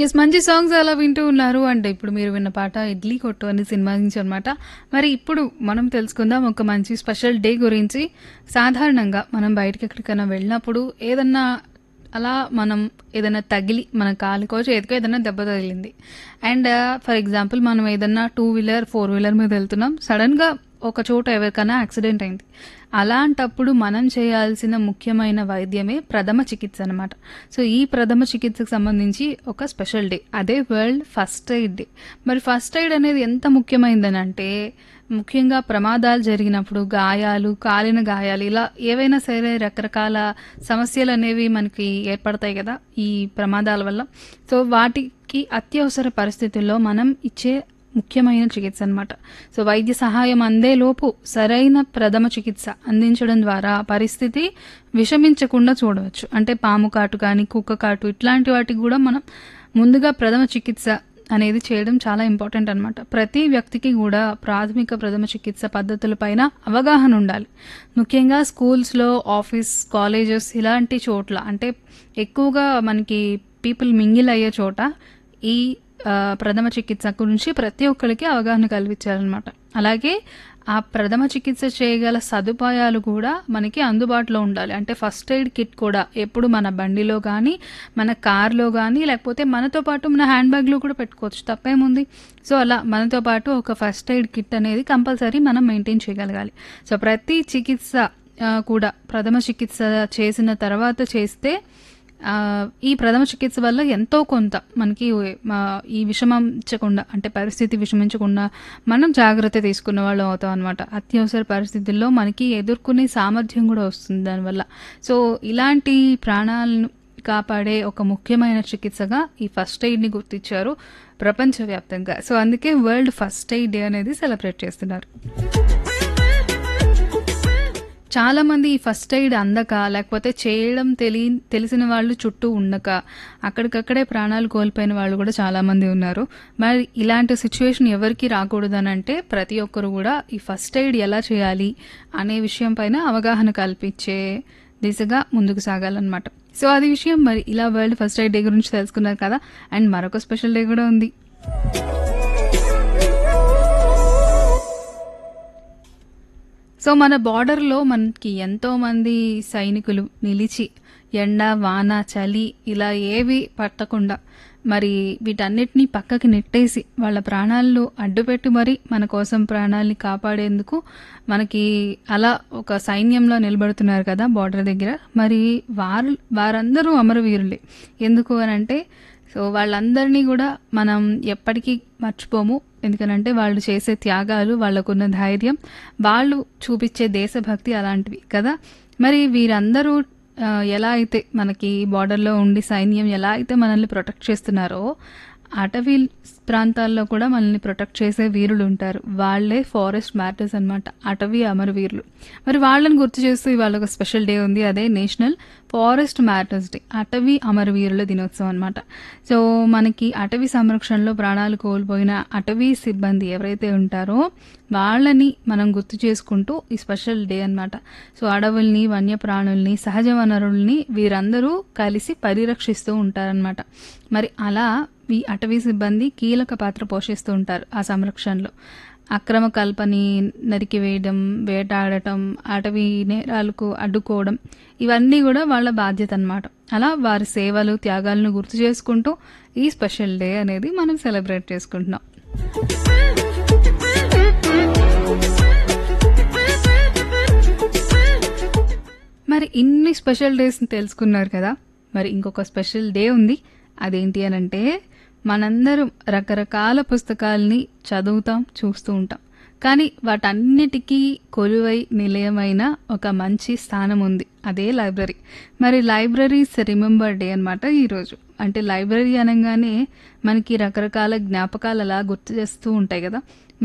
Yes. మంచి songs అలా వింటూ ఉన్నారు. అంటే ఇప్పుడు మీరు విన్న పాట 'ఇడ్లీ కొట్టు' అనే సినిమా నుంచి అనమాట. మరి ఇప్పుడు మనం తెలుసుకుందాం ఒక మంచి స్పెషల్ డే గురించి. సాధారణంగా మనం బయటకెక్కడికైనా వెళ్ళినప్పుడు ఏదన్నా అలా మనం ఏదైనా తగిలి మన కాలుకో, చేతికో ఏదైనా దెబ్బ తగిలింది. అండ్ ఫర్ ఎగ్జాంపుల్ మనం ఏదన్నా టూ వీలర్, ఫోర్ వీలర్ మీద వెళ్తున్నాం. సడెన్‌గా ఒక చోట ఎవరికైనా యాక్సిడెంట్ అయింది. అలాంటప్పుడు మనం చేయాల్సిన ముఖ్యమైన వైద్యమే ప్రథమ చికిత్స అనమాట. సో, ఈ ప్రథమ చికిత్సకు సంబంధించి ఒక స్పెషల్ డే. అదే వరల్డ్ ఫస్ట్ ఎయిడ్ డే. మరి ఫస్ట్ ఎయిడ్ అనేది ఎంత ముఖ్యమైనదనంటే ముఖ్యంగా ప్రమాదాలు జరిగినప్పుడు గాయాలు, కాలిన గాయాలు ఇలా ఏవైనా సరే రకరకాల సమస్యలనేవి మనకి ఏర్పడతాయి గదా! ఈ ప్రమాదాల వల్ల. సో, వాటికి అత్యవసర పరిస్థితుల్లో మనం ఇచ్చే ముఖ్యమైన చికిత్స అనమాట. సో, వైద్య సహాయం అందేలోపు సరైన ప్రథమ చికిత్స అందించడం ద్వారా పరిస్థితి విషమించకుండా చూడవచ్చు. అంటే పాము కాటు కానీ, కుక్క కాటు ఇట్లాంటి వాటికి గూడా మనం ముందుగా ప్రథమ చికిత్స అనేది చేయడం చాలా ఇంపార్టెంట్ అనమాట. ప్రతి వ్యక్తికి గూడా ప్రాథమిక ప్రథమ చికిత్స పద్ధతుల పైన అవగాహన ఉండాలి. ముఖ్యంగా స్కూల్స్‌లో, ఆఫీస్, కాలేజెస్ ఇలాంటి చోట్ల అంటే ఎక్కువగా మనకి పీపుల్ మింగిల్ అయ్యే చోట ఈ ఆహ్, ప్రథమ చికిత్స గురించి ప్రతి ఒక్కళ్ళకి అవగాహన కల్పించాలనమాట. అలాగే ఆ ప్రథమ చికిత్స చేయగల సదుపాయాలు కూడా మనకి అందుబాటులో ఉండాలి. అంటే ఫస్ట్ ఎయిడ్ కిట్ కూడా ఎప్పుడు మన బండిలో గానీ, మన కార్‌లో గానీ లేకపోతే మనతో పాటు మన హ్యాండ్ బ్యాగ్‌లో కూడా పెట్టుకోవచ్చు. తప్పేముంది? సో, అలా మనతో పాటు ఒక ఫస్ట్ ఎయిడ్ కిట్ అనేది కంపల్సరీ మనం మెయింటైన్ చేయగలగాలి. సో, ప్రతి చికిత్స ఆహ్, కూడా ప్రథమ చికిత్స చేసిన తర్వాత చేస్తే ఆహ్, ఈ ప్రథమ చికిత్స వల్ల ఎంతో కొంత మనకి ఆహ్, ఈ విషమించకుండా అంటే పరిస్థితి విషమించకుండా మనం జాగ్రత్త తీసుకున్న వాళ్ళం అవుతాం అనమాట. అత్యవసర పరిస్థితుల్లో మనకి ఎదుర్కొనే సామర్థ్యం గూడా వస్తుంది దానివల్ల. సో, ఇలాంటి ప్రాణాలను కాపాడే ఒక ముఖ్యమైన చికిత్సగా ఈ ఫస్ట్ ఎయిడ్‌ని గుర్తించారు ప్రపంచవ్యాప్తంగా. సో, అందుకే వరల్డ్ ఫస్ట్ ఎయిడ్ డే అనేది సెలబ్రేట్ చేస్తున్నారు. చాలామంది ఈ ఫస్ట్ ఎయిడ్ అందక లేకపోతే చేయడం తెలి తెలిసిన వాళ్ళు చుట్టూ ఉండక అక్కడికక్కడే ప్రాణాలు కోల్పోయిన వాళ్ళు కూడా చాలామంది ఉన్నారు. మరి ఇలాంటి సిట్యుయేషన్ ఎవరికీ రాకూడదనంటే ప్రతి ఒక్కరు గూడా ఈ ఫస్ట్ ఎయిడ్ ఎలా చేయాలి అనే విషయం పైన అవగాహన కల్పించే దిశగా ముందుకు సాగాలనమాట. సో, అది విషయం. మరి ఇలా వరల్డ్ ఫస్ట్ ఎయిడ్ డే గురించి తెలుసుకున్నారు కదా! అండ్ మరొక స్పెషల్ డే గూడా ఉంది. సో, మన బోర్డర్‌లో మనకి ఎంతోమంది సైనికులు నిలిచి ఎండ, వాన, చలి ఇలా ఏవి పట్టకుండా మరి వీటన్నిటిని పక్కకి నెట్టేసి వాళ్ళ ప్రాణాలను అడ్డుపెట్టి మరి మన కోసం ప్రాణాల్ని కాపాడేందుకు మనకి అలా ఒక సైన్యంలో నిలబడుతున్నారు కదా బోర్డర్ దగ్గర. మరి వారు వారందరూ అమరవీరులే. ఎందుకు అనంటే సో, వాళ్ళందరినీ గూడా మనం ఎప్పటికీ మర్చిపోము. ఎందుకనంటే వాళ్ళు చేసే త్యాగాలు, వాళ్ళకున్న ధైర్యం, వాళ్ళు చూపిచ్చే దేశభక్తి అలాంటివి కదా! మరి వీరందరూ ఆహ్, ఎలా అయితే మనకి బోర్డర్‌లో ఉండి సైన్యం ఎలా అయితే మనల్ని ప్రొటెక్ట్ చేస్తున్నారో అటవీ ప్రాంతాల్లో కూడా మనల్ని ప్రొటెక్ట్ చేసే వీరులుంటారు. వాళ్ళే ఫారెస్ట్ మార్టైర్స్ అనమాట. అటవీ అమరవీరులు. మరి వాళ్ళని గుర్తు చేస్తూ ఇవాళ ఒక స్పెషల్ డే ఉంది. అదే నేషనల్ ఫారెస్ట్ మార్టైర్స్ డే. అటవీ అమరవీరుల దినోత్సవం అనమాట. సో, మనకి అటవీ సంరక్షణలో ప్రాణాలు కోల్పోయిన అటవీ సిబ్బంది ఎవరైతే ఉంటారో వాళ్ళని మనం గుర్తు చేసుకుంటూ ఈ స్పెషల్ డే అనమాట. సో, అడవుల్ని, వన్యప్రాణుల్ని, సహజ వనరుల్ని వీరందరూ కలిసి పరిరక్షిస్తూ ఉంటారనమాట. మరి అలా ఈ అటవీ సిబ్బంది కీలక పాత్ర పోషిస్తూ ఉంటారు ఆ సంరక్షణలో. అక్రమ కల్పని నరికివేయడం, వేటాడటం, అటవీ నేరాలకు అడ్డుకోవడం ఇవన్నీ గూడా వాళ్ళ బాధ్యత అనమాట. అలా వారి సేవలు, త్యాగాలను గుర్తు చేసుకుంటూ ఈ స్పెషల్ డే అనేది మనం సెలబ్రేట్ చేసుకుంటున్నాం. మరి ఇన్ని స్పెషల్ డేస్‌ని తెలుసుకున్నారు కదా! మరి ఇంకొక స్పెషల్ డే ఉంది. అదేంటి అనంటే మనందరం రకరకాల పుస్తకాల్ని చదువుతాం, చూస్తూ ఉంటాం. కానీ వాటన్నిటికీ కొలువై నిలయమైన ఒక మంచి స్థానం ఉంది. అదే లైబ్రరీ. మరి లైబ్రరీస్ రిమెంబర్ డే అనమాట ఈరోజు. అంటే లైబ్రరీ అనంగానే మనకి రకరకాల జ్ఞాపకాలు అలా గుర్తు చేస్తూ ఉంటాయి గదా!